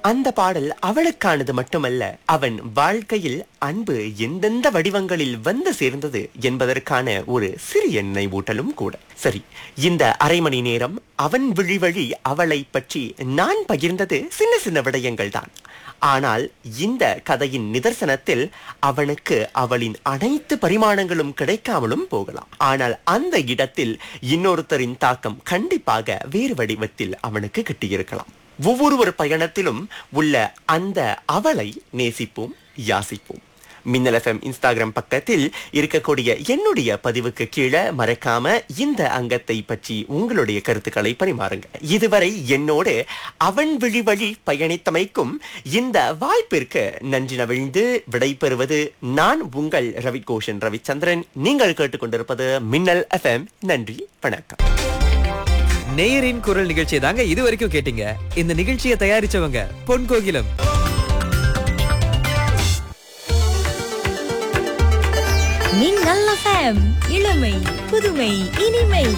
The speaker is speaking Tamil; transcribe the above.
அந்த பாடல் அவளுக்கானது மட்டுமல்ல அவன் வாழ்க்கையில் அன்பு எந்தெந்த வடிவங்களில் வந்து சேர்ந்தது என்பதற்கான ஒரு சிறிய நினைவூட்டலும் கூட சரி இந்த அரை மணி நேரம் அவன் விழி வழி அவளை பற்றி நான் பகிர்ந்தது சின்ன சின்ன விடயங்கள் தான் ஆனால் இந்த கதையின் நிதர்சனத்தில் அவனுக்கு அவளின் அனைத்து பரிமாணங்களும் கிடைக்காமலும் போகலாம் ஆனால் அந்த இடத்தில் இன்னொருத்தரின் தாக்கம் கண்டிப்பாக வேறு வடிவத்தில் அவனுக்கு கிட்டியிருக்கலாம் ஒவ்வொரு பயணத்திலும் உள்ள அந்த அவளை நேசிப்போம் யாசிப்போம் மின்னல் எஃப்எம் இன்ஸ்டாகிராம் பக்கத்தில் இருக்கக்கூடிய என்னுடைய பதிவுக்கு கீழே மறக்காம இந்த அங்கத்தை பற்றி உங்களுடைய கருத்துக்களை பரிமாறுங்க இதுவரை என்னோடு அவன் விழி வழி பயணித்தமைக்கும் இந்த வாய்ப்பிற்கு நன்றி நவிழ்ந்து விடைபெறுவது நான் உங்கள் ரவிகோஷன் ரவிச்சந்திரன் நீங்கள் கேட்டுக்கொண்டிருப்பது மின்னல் எஃப்எம் நன்றி வணக்கம் நேயரின் குரல் நிகழ்ச்சியை தாங்க இது வரைக்கும் கேட்டீங்க இந்த நிகழ்ச்சியை தயாரிச்சவங்க பொன் கோகிலம் மின்னல் எஃப்எம் இளமை புதுமை இனிமை